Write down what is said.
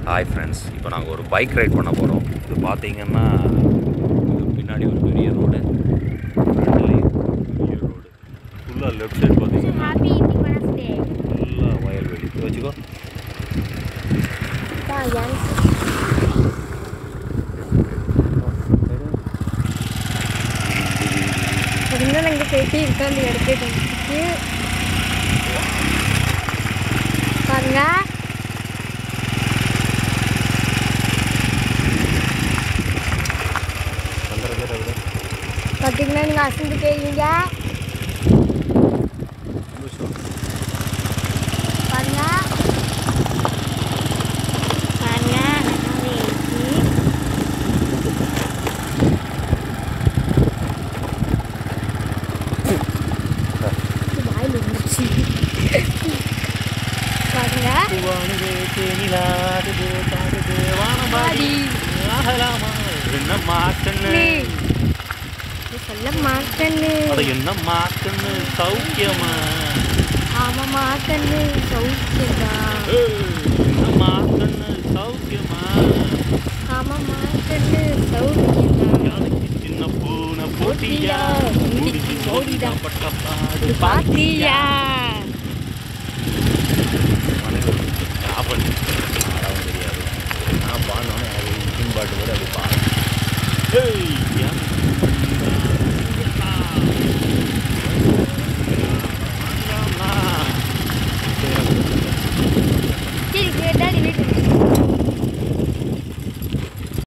Hi friends இப்போ நாங்கள் ஒரு பைக் ரைட் பண்ண போகிறோம் இது பார்த்தீங்கன்னா இது பின்னாடி ஒரு பெரிய ரோடு ஃப்ரண்ட்லேயும் பெரிய ரோடு ஃபுல்லாக லெஃப்ட் சைடு பார்த்தீங்கன்னா ஹாப்பி இண்டிபெண்டன்ஸ் டே ஃபுல்லாக வயல்வெளி இது வச்சுக்கோ அதனால அங்கே போயிட்டு உட்காந்து எடுத்துட்டு பாருங்க பார்த்தீங்கன்னா நீங்கள் அசந்து போயிருவீங்க பாருங்க பாருங்க நல்லா இருக்கு வாயில் இருந்துச்சு பாருங்க பாடி. என்ன மாட்டுன்னு நீ. இது சொல்ல மாட்டேன்னு அட என்ன மாட்டுன்னு சௌக்கியமா ஆமா மாட்டேன்னு சௌக்கியதான் ஏய், என்ன மாட்டுன்னு சௌக்கியமா ஆமா மாட்டேன்னு சௌக்கியதான் யானைக்கு சின்ன பூனை போட்டியா முடிச்சு ஓடிதான் பட்ட பாடு பாத்தியா ஞாபகம் பாடவும் தெரியாது நான் பாடினோன்னே எனக்கு இன்ஜின் பாட்டு கூட அப்படி பாடு ஏய், ஏன்